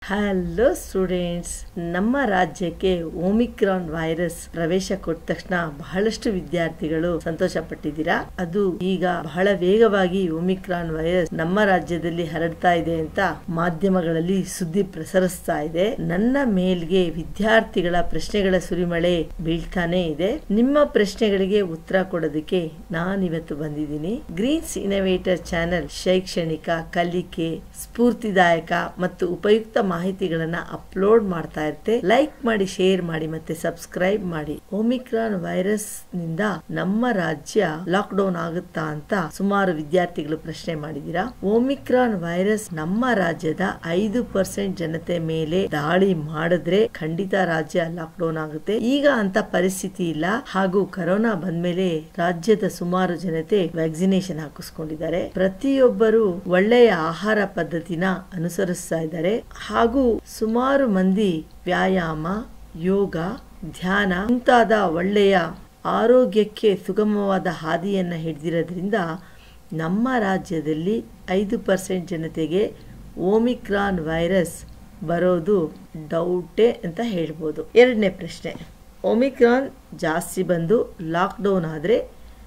hello students ನಮ್ಮ ರಾಜ್ಯಕ್ಕೆ Omicron virus ಪ್ರವೇಶ ಕೊಟ್ಟ ತಕ್ಷಣ ಬಹಳಷ್ಟು ವಿದ್ಯಾರ್ಥಿಗಳು ಸಂತೋಷ ಪಟ್ಟಿದ್ದೀರಾ ಅದು ಈಗ ಬಹಳ ವೇಗವಾಗಿ ಓಮಿಕ್ರಾನ್ ವೈರಸ್ ನಮ್ಮ ರಾಜ್ಯದಲ್ಲಿ ಹರಡ್ತಾ ಇದೆ ಅಂತ ಮಾಧ್ಯಮಗಳಲ್ಲಿ ಸುದ್ದಿ ಪ್ರಸರಿಸ್ತಾ ಇದೆ ನನ್ನ ಮೇಲ್ಗೆ ವಿದ್ಯಾರ್ಥಿಗಳ ಪ್ರಶ್ನೆಗಳ ಸುರಿಮಳೆ ಬೀಳ್ತಾನೆ ಇದೆ ನಿಮ್ಮ ಪ್ರಶ್ನೆಗಳಿಗೆ ಉತ್ತರ ಕೊಡೋದಕ್ಕೆ ನಾನಿವತ್ತು ಬಂದಿದ್ದೀನಿ ಗ್ರೀನ್ಸ್ ಇನೋವೇಟರ್ ಚಾನೆಲ್ ಶೈಕ್ಷಣಿಕ ಕಲಿಕೆ ಸ್ಫೂರ್ತಿದಾಯಕ ಮತ್ತು ಉಪಯುಕ್ತ ಮಾಹಿತಿಗಳನ್ನ ಅಪ್ಲೋಡ್ ಮಾಡ್ತಾ ಇರುತ್ತೆ ಲೈಕ್ ಮಾಡಿ ಶೇರ್ ಮಾಡಿ ಮತ್ತೆ ಸಬ್ಸ್ಕ್ರೈಬ್ ಮಾಡಿ ಓಮಿಕ್ರಾನ್ ವೈರಸ್ ನಿಂದ ನಮ್ಮ ರಾಜ್ಯ ಲಾಕ್ ಡೌನ್ ಆಗುತ್ತಾ ಅಂತ ಸುಮಾರು ವಿದ್ಯಾರ್ಥಿಗಳು ಪ್ರಶ್ನೆ ಮಾಡಿದೀರಾ ಓಮಿಕ್ರಾನ್ ವೈರಸ್ ನಮ್ಮ ರಾಜ್ಯದ ಐದು ಪರ್ಸೆಂಟ್ ಜನತೆ ಮೇಲೆ ದಾಳಿ ಮಾಡಿದ್ರೆ ಖಂಡಿತ ರಾಜ್ಯ ಲಾಕ್ ಡೌನ್ ಆಗುತ್ತೆ ಈಗ ಅಂತ ಪರಿಸ್ಥಿತಿ ಇಲ್ಲ ಹಾಗೂ ಕರೋನಾ ಬಂದ್ಮೇಲೆ ರಾಜ್ಯದ ಸುಮಾರು ಜನತೆ ವ್ಯಾಕ್ಸಿನೇಷನ್ ಹಾಕಿಸ್ಕೊಂಡಿದ್ದಾರೆ ಪ್ರತಿಯೊಬ್ಬರು ಒಳ್ಳೆಯ ಆಹಾರ ಪದ್ಧತಿನ ಅನುಸರಿಸ್ತಾ ಇದ್ದಾರೆ ಹಾಗೂ ಸುಮಾರು ಮಂದಿ ವ್ಯಾಯಾಮ ಯೋಗ ಧ್ಯಾನ ಮುಂತಾದ ಒಳ್ಳೆಯ ಆರೋಗ್ಯಕ್ಕೆ ಸುಗಮವಾದ ಹಾದಿಯನ್ನ ಹಿಡಿದಿರೋದ್ರಿಂದ ನಮ್ಮ ರಾಜ್ಯದಲ್ಲಿ ಐದು ಪರ್ಸೆಂಟ್ ಜನತೆಗೆ ಓಮಿಕ್ರಾನ್ ವೈರಸ್ ಬರೋದು ಡೌಟೇ ಅಂತ ಹೇಳ್ಬೋದು ಎರಡನೇ ಪ್ರಶ್ನೆ ಓಮಿಕ್ರಾನ್ ಜಾಸ್ತಿ ಬಂದು ಲಾಕ್ಡೌನ್ ಆದರೆ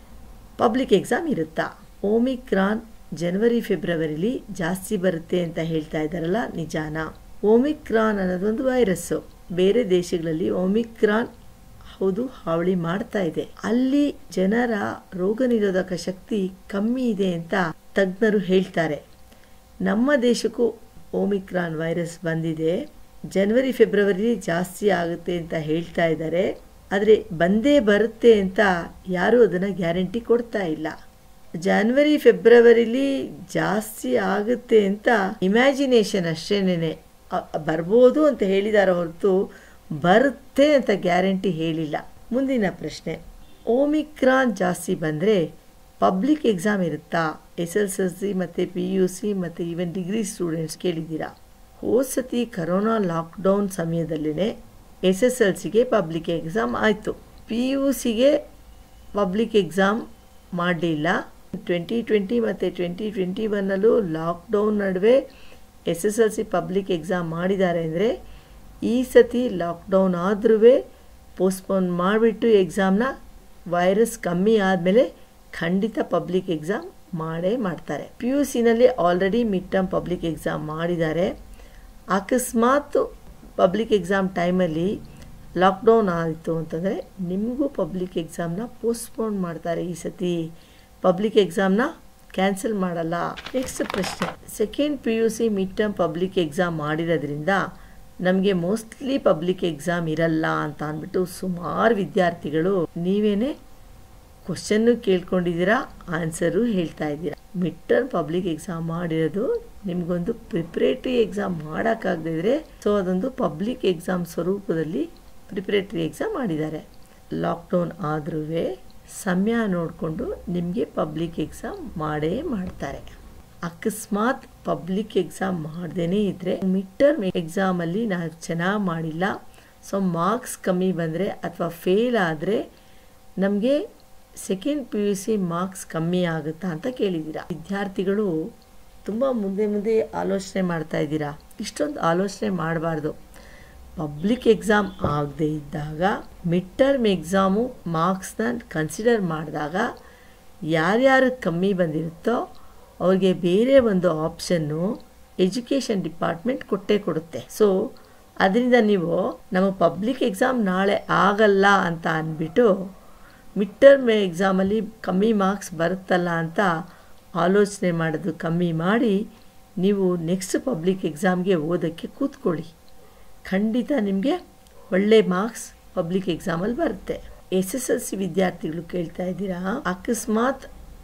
ಪಬ್ಲಿಕ್ ಎಕ್ಸಾಮ್ ಇರುತ್ತಾ ಓಮಿಕ್ರಾನ್ ಜನವರಿ ಫೆಬ್ರವರಿಲಿ ಜಾಸ್ತಿ ಬರುತ್ತೆ ಅಂತ ಹೇಳ್ತಾ ಇದ್ದಾರಲ್ಲ ನಿಜಾನ ಓಮಿಕ್ರಾನ್ ಅನ್ನೋದೊಂದು ವೈರಸ್ಸು ಬೇರೆ ದೇಶಗಳಲ್ಲಿ ಓಮಿಕ್ರಾನ್ ಹೌದು ಹಾವಳಿ ಮಾಡ್ತಾ ಇದೆ ಅಲ್ಲಿ ಜನರ ರೋಗ ನಿರೋಧಕ ಶಕ್ತಿ ಕಮ್ಮಿ ಇದೆ ಅಂತ ತಜ್ಞರು ಹೇಳ್ತಾರೆ ನಮ್ಮ ದೇಶಕ್ಕೂ ಓಮಿಕ್ರಾನ್ ವೈರಸ್ ಬಂದಿದೆ ಜನವರಿ ಫೆಬ್ರವರಿ ಜಾಸ್ತಿ ಆಗುತ್ತೆ ಅಂತ ಹೇಳ್ತಾ ಇದ್ದಾರೆ ಆದರೆ ಬಂದೇ ಬರುತ್ತೆ ಅಂತ ಯಾರೂ ಅದನ್ನು ಗ್ಯಾರಂಟಿ ಕೊಡ್ತಾ ಇಲ್ಲ ಜನವರಿ ಫೆಬ್ರವರಿಲಿ ಜಾಸ್ತಿ ಆಗುತ್ತೆ ಅಂತ ಇಮ್ಯಾಜಿನೇಷನ್ ಅಷ್ಟೇನೆ ಬರ್ಬೋದು ಅಂತ ಹೇಳಿದಾರೆ ಹೊರತು ಬರುತ್ತೆ ಅಂತ ಗ್ಯಾರಂಟಿ ಹೇಳಿಲ್ಲ ಮುಂದಿನ ಪ್ರಶ್ನೆ ಓಮಿಕ್ರಾನ್ ಜಾಸ್ತಿ ಬಂದರೆ ಪಬ್ಲಿಕ್ ಎಕ್ಸಾಮ್ ಇರುತ್ತಾ ಎಸ್ ಎಲ್ ಎಲ್ ಸಿ ಮತ್ತು ಪಿ ಯು ಸಿ ಮತ್ತು ಈವನ್ ಡಿಗ್ರಿ ಸ್ಟೂಡೆಂಟ್ಸ್ ಕೇಳಿದ್ದೀರಾ ಹೋದ ಸತಿ ಕರೋನಾ ಲಾಕ್ಡೌನ್ ಸಮಯದಲ್ಲೇ ಎಸ್ ಎಸ್ ಎಲ್ ಸಿಗೆ ಪಬ್ಲಿಕ್ ಎಕ್ಸಾಮ್ ಆಯಿತು ಪಿ ಯು ಸಿಗೆ ಪಬ್ಲಿಕ್ ಎಕ್ಸಾಮ್ ಮಾಡಲಿಲ್ಲ ಟ್ವೆಂಟಿ ಟ್ವೆಂಟಿ ಮತ್ತು ಟ್ವೆಂಟಿ ಟ್ವೆಂಟಿ ಒನ್ನಲ್ಲೂ ಲಾಕ್ಡೌನ್ ನಡುವೆ S S L C public exam ಮಾಡಿದ್ದಾರೆ ಅಂದರೆ ಈ ಸತಿ ಲಾಕ್ಡೌನ್ ಆದ್ರೂ ಪೋಸ್ಟ್ಪೋನ್ ಮಾಡಿಬಿಟ್ಟು ಎಕ್ಸಾಮ್ನ ವೈರಸ್ ಕಮ್ಮಿ ಆದಮೇಲೆ ಖಂಡಿತ ಪಬ್ಲಿಕ್ ಎಕ್ಸಾಮ್ ಮಾಡೇ ಮಾಡ್ತಾರೆ ಪಿ ಯು ಸಿನಲ್ಲಿ already mid term public exam ಮಾಡಿದ್ದಾರೆ ಅಕಸ್ಮಾತ್ ಪಬ್ಲಿಕ್ ಎಕ್ಸಾಮ್ ಟೈಮಲ್ಲಿ ಲಾಕ್ಡೌನ್ ಆಯಿತು ಅಂತಂದರೆ ನಿಮಗೂ ಪಬ್ಲಿಕ್ ಎಕ್ಸಾಮ್ನ ಪೋಸ್ಟ್ಪೋನ್ ಮಾಡ್ತಾರೆ ಈ ಸತಿ ಪಬ್ಲಿಕ್ ಎಕ್ಸಾಮ್ನ ಕ್ಯಾನ್ಸಲ್ ಮಾಡಲ್ಲ ನೆಕ್ಸ್ಟ್ ಪ್ರಶ್ನೆ second P U C mid term public exam ಮಾಡಿರೋದ್ರಿಂದ ನಮಗೆ ಮೋಸ್ಟ್ಲಿ ಪಬ್ಲಿಕ್ ಎಕ್ಸಾಮ್ ಇರಲ್ಲ ಅಂತ ಅಂದ್ಬಿಟ್ಟು ಸುಮಾರು ವಿದ್ಯಾರ್ಥಿಗಳು ನೀವೇನೆ ಕ್ವಶನ್ನು ಕೇಳ್ಕೊಂಡಿದ್ದೀರಾ ಆನ್ಸರು ಹೇಳ್ತಾ ಇದ್ದೀರಾ ಮಿಡ್ ಟರ್ಮ್ ಪಬ್ಲಿಕ್ ಎಕ್ಸಾಮ್ ಮಾಡಿರೋದು ನಿಮಗೊಂದು ಪ್ರಿಪ್ರೇಟರಿ ಎಕ್ಸಾಮ್ ಮಾಡೋಕ್ಕಾಗದಿದ್ರೆ ಸೊ ಅದೊಂದು ಪಬ್ಲಿಕ್ ಎಕ್ಸಾಮ್ ಸ್ವರೂಪದಲ್ಲಿ ಪ್ರಿಪ್ರೇಟರಿ ಎಕ್ಸಾಮ್ ಮಾಡಿದ್ದಾರೆ ಲಾಕ್ಡೌನ್ ಆದ್ರೂ ಸಮಯ ನೋಡಿಕೊಂಡು ನಿಮಗೆ ಪಬ್ಲಿಕ್ ಎಕ್ಸಾಮ್ ಮಾಡೇ ಮಾಡ್ತಾರೆ ಅಕಸ್ಮಾತ್ ಪಬ್ಲಿಕ್ ಎಕ್ಸಾಮ್ ಮಾಡದೇ ಇದ್ದರೆ ಮಿಡ್ ಟರ್ಮ್ ಎಕ್ಸಾಮಲ್ಲಿ ನಾವು ಚೆನ್ನಾಗಿ ಮಾಡಿಲ್ಲ ಸೊ ಮಾರ್ಕ್ಸ್ ಕಮ್ಮಿ ಬಂದರೆ ಅಥವಾ ಫೇಲ್ ಆದರೆ ನಮಗೆ second P U C marks ಕಮ್ಮಿ ಆಗುತ್ತಾ ಅಂತ ಕೇಳಿದ್ದೀರಾ ವಿದ್ಯಾರ್ಥಿಗಳು ತುಂಬ ಮುಂದೆ ಮುಂದೆ ಆಲೋಚನೆ ಮಾಡ್ತಾ ಇದ್ದೀರಾ ಇಷ್ಟೊಂದು ಆಲೋಚನೆ ಮಾಡಬಾರ್ದು ಪಬ್ಲಿಕ್ ಎಕ್ಸಾಮ್ ಆಗದೆ ಇದ್ದಾಗ ಮಿಡ್ ಟರ್ಮ್ ಎಕ್ಸಾಮು ಮಾರ್ಕ್ಸ್ನ ಕನ್ಸಿಡರ್ ಮಾಡಿದಾಗ ಯಾರ್ಯಾರು ಕಮ್ಮಿ ಬಂದಿರುತ್ತೋ ಅವ್ರಿಗೆ ಬೇರೆ ಒಂದು ಆಪ್ಷನ್ನು ಎಜುಕೇಷನ್ ಡಿಪಾರ್ಟ್ಮೆಂಟ್ ಕೊಟ್ಟೇ ಕೊಡುತ್ತೆ ಸೊ ಅದರಿಂದ ನೀವು ನಮ್ಮ ಪಬ್ಲಿಕ್ ಎಕ್ಸಾಮ್ ನಾಳೆ ಆಗಲ್ಲ ಅಂತ ಅಂದ್ಬಿಟ್ಟು ಮಿಡ್ ಟರ್ಮ್ ಎಕ್ಸಾಮಲ್ಲಿ ಕಮ್ಮಿ ಮಾರ್ಕ್ಸ್ ಬರುತ್ತಲ್ಲ ಅಂತ ಆಲೋಚನೆ ಮಾಡೋದು ಕಮ್ಮಿ ಮಾಡಿ ನೀವು ನೆಕ್ಸ್ಟ್ ಪಬ್ಲಿಕ್ ಎಕ್ಸಾಮ್ಗೆ ಓದೋಕ್ಕೆ ಕೂತ್ಕೊಳ್ಳಿ ಖಂಡಿತ ನಿಮಗೆ ಒಳ್ಳೆ ಮಾರ್ಕ್ಸ್ ಪಬ್ಲಿಕ್ ಎಕ್ಸಾಮಲ್ಲಿ ಬರುತ್ತೆ ಎಸ್ ಎಸ್ ಎಲ್ ಸಿ ವಿದ್ಯಾರ್ಥಿಗಳು ಕೇಳ್ತಾ ಇದ್ದೀರಾ ಅಕಸ್ಮಾತ್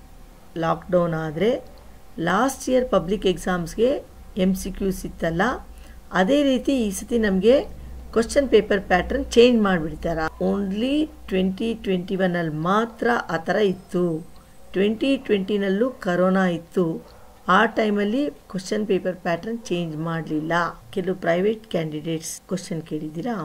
ಲಾಕ್ಡೌನ್ ಆದರೆ ಲಾಸ್ಟ್ ಇಯರ್ ಪಬ್ಲಿಕ್ ಎಕ್ಸಾಮ್ಸ್ಗೆ ಎಮ್ ಸಿ ಕ್ಯೂಸ್ ಇತ್ತಲ್ಲ ಅದೇ ರೀತಿ ಈ ಸತಿ ನಮಗೆ ಕ್ವಶನ್ ಪೇಪರ್ ಪ್ಯಾಟ್ರನ್ ಚೇಂಜ್ ಮಾಡಿಬಿಡ್ತಾರ ಓನ್ಲಿ ಟ್ವೆಂಟಿ ಟ್ವೆಂಟಿ ಒನ್ನಲ್ಲಿ ಮಾತ್ರ ಆ ಥರ ಇತ್ತು ಟ್ವೆಂಟಿ ಟ್ವೆಂಟಿನಲ್ಲೂ ಕರೋನಾ ಇತ್ತು ಆ ಟೈಮಲ್ಲಿ ಕ್ವಶನ್ ಪೇಪರ್ ಪ್ಯಾಟ್ರನ್ ಚೇಂಜ್ ಮಾಡಲಿಲ್ಲ ಕೆಲವು ಪ್ರೈವೇಟ್ ಕ್ಯಾಂಡಿಡೇಟ್ಸ್ ಕ್ವಶನ್ ಕೇಳಿದ್ದೀರಾ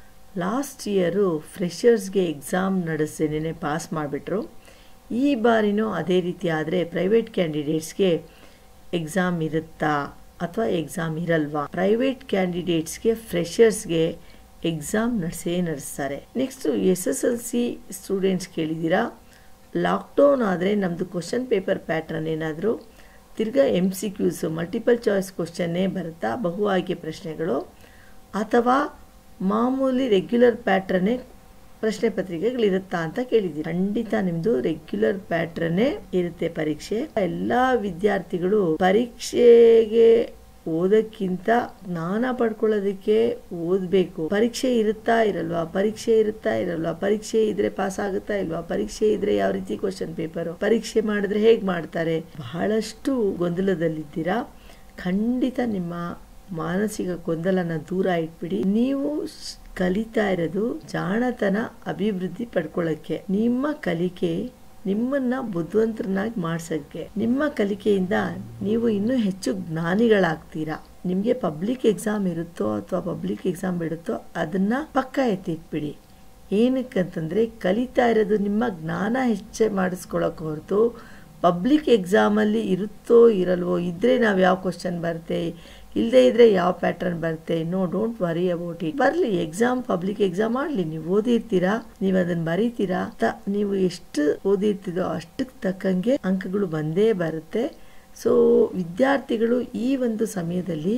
ಲಾಸ್ಟ್ ಇಯರು ಫ್ರೆಷರ್ಸ್ಗೆ ಎಕ್ಸಾಮ್ ನಡೆಸ್ದೇನೆ ಪಾಸ್ ಮಾಡಿಬಿಟ್ರು ಈ ಬಾರಿನೂ ಅದೇ ರೀತಿ ಆದರೆ ಪ್ರೈವೇಟ್ ಕ್ಯಾಂಡಿಡೇಟ್ಸ್ಗೆ ಎಕ್ಸಾಮ್ ಇರುತ್ತಾ ಅಥವಾ ಎಕ್ಸಾಮ್ ಇರಲ್ವಾ ಪ್ರೈವೇಟ್ ಕ್ಯಾಂಡಿಡೇಟ್ಸ್ಗೆ ಫ್ರೆಷರ್ಸ್ಗೆ ಎಕ್ಸಾಮ್ ನಡೆಸೇ ನಡೆಸ್ತಾರೆ next S S L C students ಕೇಳಿದ್ದೀರಾ ಲಾಕ್ಡೌನ್ ಆದರೆ ನಮ್ಮದು ಕ್ವಶನ್ ಪೇಪರ್ ಪ್ಯಾಟ್ರನ್ ಏನಾದರೂ ತಿರ್ಗಾ M C Qs multiple choice ಕ್ವಶನ್ನೇ ಬರುತ್ತಾ ಬಹು ಆಯ್ಕೆ ಪ್ರಶ್ನೆಗಳು ಅಥವಾ ಮಾಮೂಲಿ ರೆಗ್ಯುಲರ್ ಪ್ಯಾಟ್ರನ್ನೇ ಪ್ರಶ್ನೆ ಪತ್ರಿಕೆಗಳಿರುತ್ತಾ ಅಂತ ಕೇಳಿದ್ದೀರಿ ಖಂಡಿತ ನಿಮ್ಮದು ರೆಗ್ಯುಲರ್ ಪ್ಯಾಟ್ರನ್ನೇ ಇರುತ್ತೆ ಪರೀಕ್ಷೆ ಎಲ್ಲ ವಿದ್ಯಾರ್ಥಿಗಳು ಪರೀಕ್ಷೆಗೆ ಓದಕ್ಕಿಂತ ಜ್ಞಾನ ಪಡ್ಕೊಳ್ಳೋದಕ್ಕೆ ಓದಬೇಕು ಪರೀಕ್ಷೆ ಇರುತ್ತಾ ಇರಲ್ವಾ ಪರೀಕ್ಷೆ ಇರುತ್ತಾ ಇರಲ್ವಾ ಪರೀಕ್ಷೆ ಇದ್ರೆ ಪಾಸ್ ಆಗುತ್ತಾ ಇಲ್ವಾ ಪರೀಕ್ಷೆ ಇದ್ರೆ ಯಾವ ರೀತಿ ಕ್ವಶನ್ ಪೇಪರ್ ಪರೀಕ್ಷೆ ಮಾಡಿದ್ರೆ ಹೇಗೆ ಮಾಡ್ತಾರೆ ಬಹಳಷ್ಟು ಗೊಂದಲದಲ್ಲಿದ್ದೀರಾ ಖಂಡಿತ ನಿಮ್ಮ ಮಾನಸಿಕ ಗೊಂದಲನ ದೂರ ಇಟ್ಬಿಡಿ ನೀವು ಕಲಿತಾ ಇರೋದು ಜಾಣತನ ಅಭಿವೃದ್ಧಿ ಪಡ್ಕೊಳ್ಳೋಕ್ಕೆ ನಿಮ್ಮ ಕಲಿಕೆ ನಿಮ್ಮನ್ನ ಬುದ್ಧಿವಂತರನ್ನಾಗಿ ಮಾಡ್ಸೋಕ್ಕೆ ನಿಮ್ಮ ಕಲಿಕೆಯಿಂದ ನೀವು ಇನ್ನೂ ಹೆಚ್ಚು ಜ್ಞಾನಿಗಳಾಗ್ತೀರಾ ನಿಮಗೆ ಪಬ್ಲಿಕ್ ಎಕ್ಸಾಮ್ ಇರುತ್ತೋ ಅಥವಾ ಪಬ್ಲಿಕ್ ಎಕ್ಸಾಮ್ ಬಿಡುತ್ತೋ ಅದನ್ನ ಪಕ್ಕ ಎತ್ತಿಟ್ಬಿಡಿ ಏನಕ್ಕಂತಂದ್ರೆ ಕಲಿತಾ ಇರೋದು ನಿಮ್ಮ ಜ್ಞಾನ ಹೆಚ್ಚೆ ಮಾಡಿಸ್ಕೊಳಕ್ ಹೊರತು ಪಬ್ಲಿಕ್ ಎಕ್ಸಾಮಲ್ಲಿ ಇರುತ್ತೋ ಇರಲ್ವೋ ಇದ್ರೆ ನಾವು ಯಾವ ಕ್ವಶನ್ ಬರುತ್ತೆ ಇಲ್ಲದೆ ಇದ್ರೆ ಯಾವ ಪ್ಯಾಟರ್ನ್ ಬರುತ್ತೆ no don't worry about it ಬರಲಿ ಎಕ್ಸಾಮ್ ಪಬ್ಲಿಕ್ ಎಕ್ಸಾಮ್ ಮಾಡಲಿ ನೀವು ಓದಿರ್ತೀರಾ ನೀವು ಅದನ್ನ ಬರೀತೀರಾ ನೀವು ಎಷ್ಟು ಓದಿರ್ತೀರೋ ಅಷ್ಟಕ್ಕೆ ತಕ್ಕಂಗೆ ಅಂಕಗಳು ಬಂದೇ ಬರುತ್ತೆ ಸೊ ವಿದ್ಯಾರ್ಥಿಗಳು ಈ ಒಂದು ಸಮಯದಲ್ಲಿ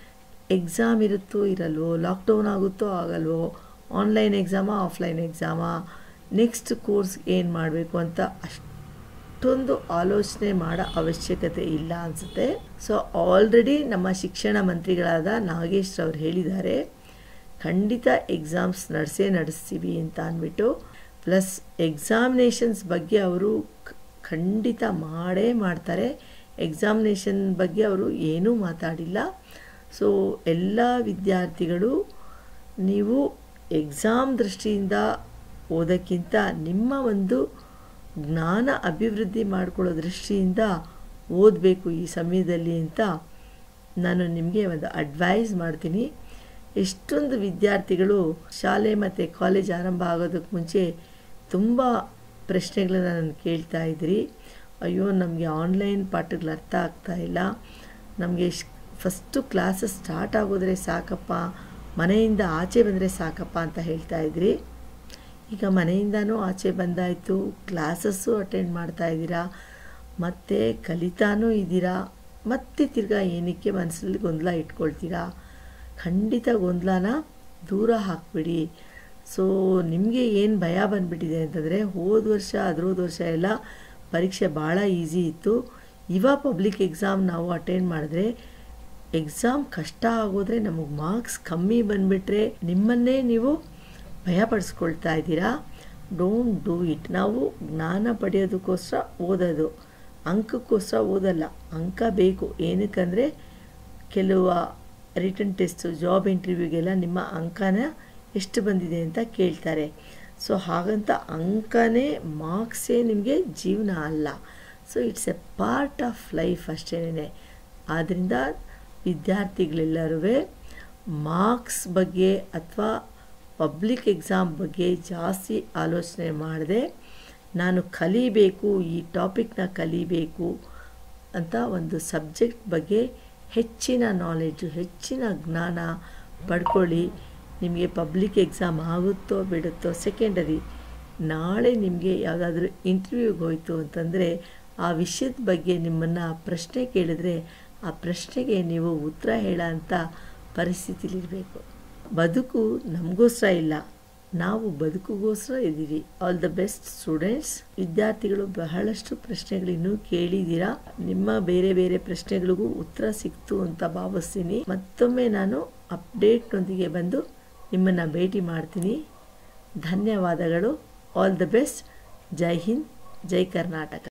ಎಕ್ಸಾಮ್ ಇರುತ್ತೋ ಇರಲ್ವೋ ಲಾಕ್ಡೌನ್ ಆಗುತ್ತೋ ಆಗಲ್ವೋ ಆನ್ಲೈನ್ ಎಕ್ಸಾಮಾ ಆಫ್ಲೈನ್ ಎಕ್ಸಾಮಾ ನೆಕ್ಸ್ಟ್ ಕೋರ್ಸ್ ಏನು ಮಾಡಬೇಕು ಅಂತ ಅಷ್ಟು ಅಷ್ಟೊಂದು ಆಲೋಚನೆ ಮಾಡೋ ಅವಶ್ಯಕತೆ ಇಲ್ಲ ಅನಿಸುತ್ತೆ ಸೊ ಆಲ್ರೆಡಿ ನಮ್ಮ ಶಿಕ್ಷಣ ಮಂತ್ರಿಗಳಾದ ನಾಗೇಶ್ ಅವ್ರು ಹೇಳಿದ್ದಾರೆ ಖಂಡಿತ ಎಕ್ಸಾಮ್ಸ್ ನಡೆಸೇ ನಡೆಸ್ತೀವಿ ಅಂತ ಅಂದ್ಬಿಟ್ಟು ಪ್ಲಸ್ ಎಕ್ಸಾಮಿನೇಷನ್ಸ್ ಬಗ್ಗೆ ಅವರು ಖಂಡಿತ ಮಾಡೇ ಮಾಡ್ತಾರೆ ಎಕ್ಸಾಮಿನೇಷನ್ ಬಗ್ಗೆ ಅವರು ಏನೂ ಮಾತಾಡಿಲ್ಲ ಸೊ ಎಲ್ಲ ವಿದ್ಯಾರ್ಥಿಗಳು ನೀವು ಎಕ್ಸಾಮ್ ದೃಷ್ಟಿಯಿಂದ ಓದೋಕ್ಕಿಂತ ನಿಮ್ಮ ಒಂದು ಜ್ಞಾನ ಅಭಿವೃದ್ಧಿ ಮಾಡ್ಕೊಳ್ಳೋ ದೃಷ್ಟಿಯಿಂದ ಓದಬೇಕು ಈ ಸಮಯದಲ್ಲಿ ಅಂತ ನಾನು ನಿಮಗೆ ಒಂದು ಅಡ್ವೈಸ್ ಮಾಡ್ತೀನಿ ಎಷ್ಟೊಂದು ವಿದ್ಯಾರ್ಥಿಗಳು ಶಾಲೆ ಮತ್ತು ಕಾಲೇಜ್ ಆರಂಭ ಆಗೋದಕ್ಕೆ ಮುಂಚೆ ತುಂಬ ಪ್ರಶ್ನೆಗಳನ್ನ ನಾನು ಕೇಳ್ತಾ ಇದ್ರಿ ಅಯ್ಯೋ ನಮಗೆ ಆನ್ಲೈನ್ ಪಾಠಗಳು ಅರ್ಥ ಆಗ್ತಾ ಇಲ್ಲ ನಮಗೆ ಫಸ್ಟು ಕ್ಲಾಸಸ್ ಸ್ಟಾರ್ಟ್ ಆಗೋದ್ರೆ ಸಾಕಪ್ಪ ಮನೆಯಿಂದ ಆಚೆ ಬಂದರೆ ಸಾಕಪ್ಪ ಅಂತ ಹೇಳ್ತಾ ಇದ್ರಿ ಈಗ ಮನೆಯಿಂದನೂ ಆಚೆ ಬಂದಾಯಿತು ಕ್ಲಾಸಸ್ಸು ಅಟೆಂಡ್ ಮಾಡ್ತಾ ಇದ್ದೀರಾ ಮತ್ತು ಕಲಿತಾನೂ ಇದ್ದೀರಾ ಮತ್ತೆ ತಿರ್ಗಾ ಏನಕ್ಕೆ ಮನಸ್ಸಲ್ಲಿ ಗೊಂದಲ ಇಟ್ಕೊಳ್ತೀರಾ ಖಂಡಿತ ಗೊಂದಲನ ದೂರ ಹಾಕ್ಬಿಡಿ ಸೊ ನಿಮಗೆ ಏನು ಭಯ ಬಂದುಬಿಟ್ಟಿದೆ ಅಂತಂದರೆ ಹೋದ ವರ್ಷ ಅದ್ರೋದ ವರ್ಷ ಎಲ್ಲ ಪರೀಕ್ಷೆ ಭಾಳ ಈಸಿ ಇತ್ತು ಇವಾಗ ಪಬ್ಲಿಕ್ ಎಕ್ಸಾಮ್ ನಾವು ಅಟೆಂಡ್ ಮಾಡಿದ್ರೆ ಎಕ್ಸಾಮ್ ಕಷ್ಟ ಆಗೋದ್ರೆ ನಮಗೆ ಮಾರ್ಕ್ಸ್ ಕಮ್ಮಿ ಬಂದುಬಿಟ್ರೆ ನಿಮ್ಮನ್ನೇ ನೀವು ಭಯಪಡಿಸ್ಕೊಳ್ತಾ ಇದ್ದೀರಾ ಡೋಂಟ್ ಡೂ ಇಟ್ ನಾವು ಜ್ಞಾನ ಪಡೆಯೋದಕ್ಕೋಸ್ಕರ ಓದೋದು ಅಂಕಕ್ಕೋಸ್ಕರ ಓದಲ್ಲ ಅಂಕ ಬೇಕು ಏನಕ್ಕಂದರೆ ಕೆಲವು ರಿಟರ್ನ್ ಟೆಸ್ಟು ಜಾಬ್ ಇಂಟರ್ವ್ಯೂಗೆಲ್ಲ ನಿಮ್ಮ ಅಂಕನ ಎಷ್ಟು ಬಂದಿದೆ ಅಂತ ಕೇಳ್ತಾರೆ ಸೊ ಹಾಗಂತ ಅಂಕನೇ ಮಾರ್ಕ್ಸೇ ನಿಮಗೆ ಜೀವನ ಅಲ್ಲ so it's a part of life ಅಷ್ಟೇನೆ ಆದ್ದರಿಂದ ವಿದ್ಯಾರ್ಥಿಗಳೆಲ್ಲರೂ ಮಾರ್ಕ್ಸ್ ಬಗ್ಗೆ ಅಥವಾ ಪಬ್ಲಿಕ್ ಎಕ್ಸಾಮ್ ಬಗ್ಗೆ ಜಾಸ್ತಿ ಆಲೋಚನೆ ಮಾಡದೆ ನಾನು ಕಲಿಬೇಕು ಈ ಟಾಪಿಕ್ನ ಕಲಿಬೇಕು ಅಂತ ಒಂದು ಸಬ್ಜೆಕ್ಟ್ ಬಗ್ಗೆ ಹೆಚ್ಚಿನ ನಾಲೆಡ್ಜು ಹೆಚ್ಚಿನ ಜ್ಞಾನ ಪಡ್ಕೊಳ್ಳಿ ನಿಮಗೆ ಪಬ್ಲಿಕ್ ಎಕ್ಸಾಮ್ ಆಗುತ್ತೋ ಬಿಡುತ್ತೋ ಸೆಕೆಂಡರಿ ನಾಳೆ ನಿಮಗೆ ಯಾವುದಾದ್ರೂ ಇಂಟರ್ವ್ಯೂಗೆ ಹೋಯಿತು ಅಂತಂದರೆ ಆ ವಿಷಯದ ಬಗ್ಗೆ ನಿಮ್ಮನ್ನು ಪ್ರಶ್ನೆ ಕೇಳಿದ್ರೆ ಆ ಪ್ರಶ್ನೆಗೆ ನೀವು ಉತ್ತರ ಹೇಳೋ ಅಂಥ ಪರಿಸ್ಥಿತಿಲಿರಬೇಕು ಬದುಕು ನಮಗೋಸ್ಕರ ಇಲ್ಲ ನಾವು ಬದುಕಿಗೋಸ್ಕರ ಇದ್ದೀವಿ ಆಲ್ ದ ಬೆಸ್ಟ್ ಸ್ಟೂಡೆಂಟ್ಸ್ ವಿದ್ಯಾರ್ಥಿಗಳು ಬಹಳಷ್ಟು ಪ್ರಶ್ನೆಗಳಿನ್ನೂ ಕೇಳಿದ್ದೀರಾ ನಿಮ್ಮ ಬೇರೆ ಬೇರೆ ಪ್ರಶ್ನೆಗಳಿಗೂ ಉತ್ತರ ಸಿಕ್ತು ಅಂತ ಭಾವಿಸ್ತೀನಿ ಮತ್ತೊಮ್ಮೆ ನಾನು ಅಪ್ಡೇಟ್ನೊಂದಿಗೆ ಬಂದು ನಿಮ್ಮನ್ನು ಭೇಟಿ ಮಾಡ್ತೀನಿ ಧನ್ಯವಾದಗಳು all the best Jai Hind Jai Karnataka